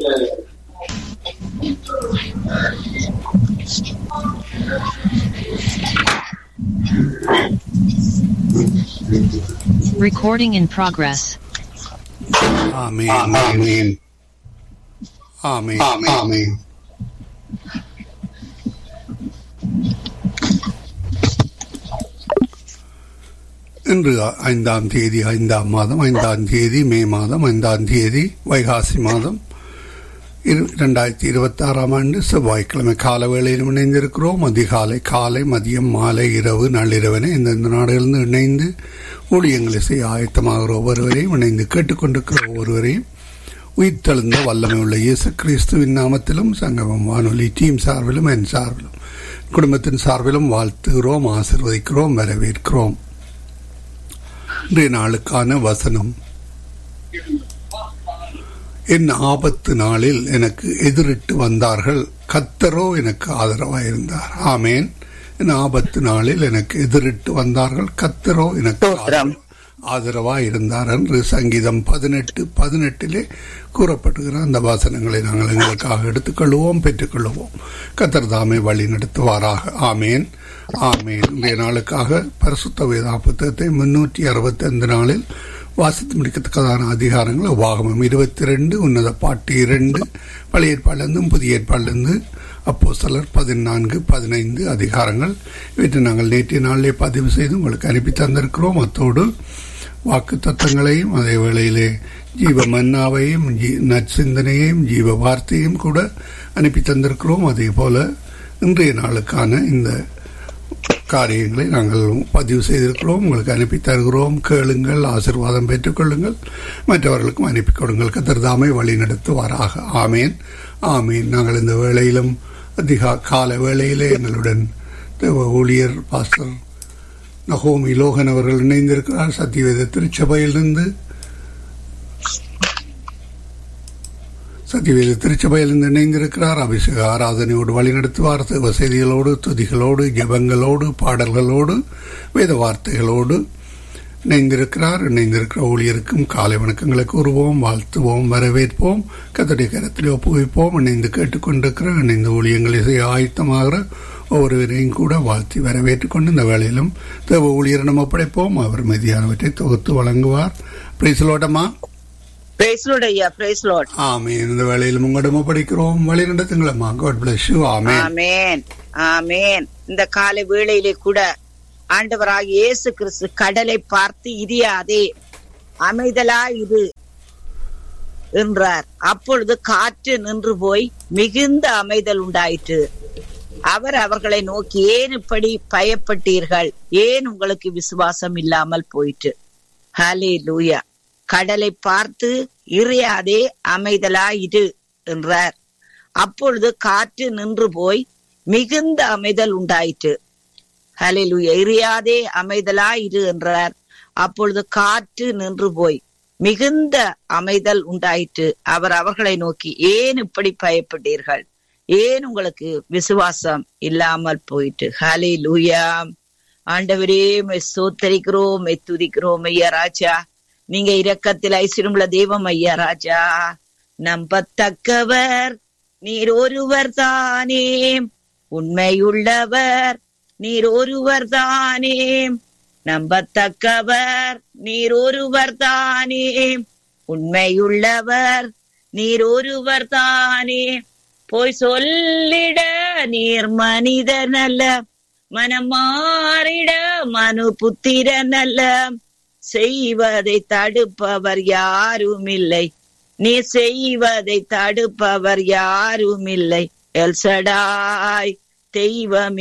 Recording in progress. ஆமென் ஆமென் ஆமென் ஆமென் இன்று ஐந்தாம் தேதி ஐந்தாம் மாதம் ஐந்தாம் தேதி மே மாதம் ஐந்தாம் தேதி வைகாசி மாதம் இரு- இரண்டாயிரத்தி இருபத்தி ஆறாம் ஆண்டு செவ்வாய்க்கிழமை கால வேளையில் இணைந்திருக்கிறோம் அதிகாலை காலை மதியம் மாலை இரவு நள்ளிரவனை இந்தந்த நாடுகளிலிருந்து இணைந்து ஊழியங்களை செய்ய ஆயத்தமாகிற ஒவ்வொருவரையும் இணைந்து கேட்டுக்கொண்டிருக்கிற ஒவ்வொருவரையும் உயிர்த்தெழுந்த வல்லமை உள்ள இயேசு கிறிஸ்துவின் நாமத்திலும் சங்கமம் வானொலி டீம் சார்பிலும் என் சார்பிலும் குடும்பத்தின் சார்பிலும் வாழ்த்துகிறோம் ஆசிர்வதிக்கிறோம் வரவேற்கிறோம் இன்றைய நாளுக்கான வசனம் என் ஆபத்து நாளில் எனக்கு எதிரிட்டு வந்தார்கள் கத்தரோ எனக்கு ஆதரவாயிருந்தார் ஆமேன் என் ஆபத்து நாளில் எனக்கு எதிரிட்டு வந்தார்கள் கத்தரோ எனக்கு ஸ்தோத்திரம். ஆதரவாய் இருந்தார் என்று சங்கீதம் பதினெட்டு பதினெட்டிலே கூறப்படுகிற அந்த வசனங்களை நாங்கள் எங்களுக்காக எடுத்துக்கொள்வோம் பெற்றுக்கொள்வோம் கத்தர் தாமே வழி நடத்துவாராக ஆமேன் ஆமேன் இன்றைய நாளுக்காக பரிசுத்த வேதா புத்தகத்தை முன்னூற்றி அறுபத்தி ஐந்து நாளில் வாசித்து முடிக்கத்தக்கதான அதிகாரங்கள் உபாகமம் இருபத்தி ரெண்டு உன்னத பாட்டு இரண்டு பழைய ஏற்பாடிலிருந்தும் புதிய ஏற்பாடிலிருந்து அப்போ சிலர் பதினான்கு பதினைந்து அதிகாரங்கள் இவற்றை நாங்கள் நேற்றைய நாளிலே பதிவு செய்து உங்களுக்கு அனுப்பி தந்திருக்கிறோம் அத்தோடு வாக்கு தத்தங்களையும் அதே வேளையிலே ஜீவ மன்னாவையும் ஜீ- நற்சிந்தனையையும் ஜீவ வார்த்தையும் கூட அனுப்பி தந்திருக்கிறோம் அதே போல இன்றைய நாளுக்கான இந்த காரியங்களை நாங்கள் பதிவு செய்திருக்கிறோம் உங்களுக்கு அனுப்பி தருகிறோம் கேளுங்கள் ஆசீர்வாதம் பெற்றுக்கொள்ளுங்கள் மற்றவர்களுக்கும் அனுப்பி கொடுங்கள் கத்தர்தாமை வழி நடத்துவாராக ஆமேன் ஆமேன் நாங்கள் இந்த வேளையிலும் அதிகா கால வேளையிலே எங்களுடன் தேவ ஊழியர் பாஸ்டர் நகோமி லோகன் அவர்கள் இணைந்திருக்கிறார் சத்தியவேத திருச்சபையிலிருந்து சத்தியவேத திருச்சபையிலிருந்து இணைந்திருக்கிறார் அபிஷேக ஆராதனையோடு வழிநடத்துவார் தேவ செய்திகளோடு துதிகளோடு ஜெபங்களோடு பாடல்களோடு வேத வார்த்தைகளோடு இணைந்திருக்கிறார் இணைந்திருக்கிற ஊழியருக்கும் காலை வணக்கங்களை கூறுவோம் வாழ்த்துவோம் வரவேற்போம் கத்தடைய கரத்திலே ஒப்புவிப்போம் இணைந்து கேட்டுக்கொண்டிருக்கிற இணைந்து ஊழியங்களை செய்ய ஆயத்தமாகிற ஒவ்வொருவரையும் கூட வாழ்த்தி வரவேற்றுக் கொண்டு இந்த வேளையிலும் தேவ ஊழியர் நம்ம படைப்போம் அவர் மீதியானவற்றை தொகுத்து வழங்குவார் பிரைசலோட்டமா பிரைஸ் ஐயா பிரைஸ் லார்ட் ஆமேன் இந்த வேளையிலும் உங்களிடம் படிக்கிறோம் வழி நடத்துங்களம்மா God bless you amen amen amen இந்த காலை வேளையிலே கூட ஆண்டவராக இயேசு கிறிஸ்து கடலை பார்த்து இரியாதே அமைதலா இது என்றார் அப்பொழுது காற்று நின்று போய் மிகுந்த அமைதல் உண்டாயிற்று அவர் அவர்களை நோக்கி ஏன் இப்படி பயப்பட்டீர்கள் ஏன் உங்களுக்கு விசுவாசம் இல்லாமல் போயிற்று ஹலே லூயா கடலை பார்த்து இறையாதே அமைதலா இரு என்றார் அப்பொழுது காற்று நின்று போய் மிகுந்த அமைதல் உண்டாயிற்று ஹalleluya இறையாதே அமைதலா இரு என்றார் அப்பொழுது காற்று நின்று போய் மிகுந்த அமைதல் உண்டாயிற்று அவர் அவர்களை நோக்கி ஏன் இப்படி பயப்பட்டீர்கள் ஏன் உங்களுக்கு விசுவாசம் இல்லாமல் போயிட்டு ஹலே லூயா ஆண்டவரே மெய் சோத்தரிக்கிறோம் மெய் துதிக்கிறோம் ஐயா ராஜா நீங்க இரக்கத்தில் ஐஸ்வர்யமுள்ள தெய்வம் ஐயா ராஜா நம்பத்தக்கவர் நீர் ஒருவர் தானே உண்மையுள்ளவர் நீர் ஒருவர் தானே நம்பத்தக்கவர் நீர் ஒருவர் தானே உண்மையுள்ளவர் நீர் ஒருவர் தானே போய் சொல்லிட நீர் மனிதனல்ல மனம் மாறிட மனு புத்திரனல்ல செய்வதை தடுப்பவர் யாரும் இல்லை நீ செய்வதை தடுப்பவர் யாரும் இல்லை எல்சடாய் தெய்வம்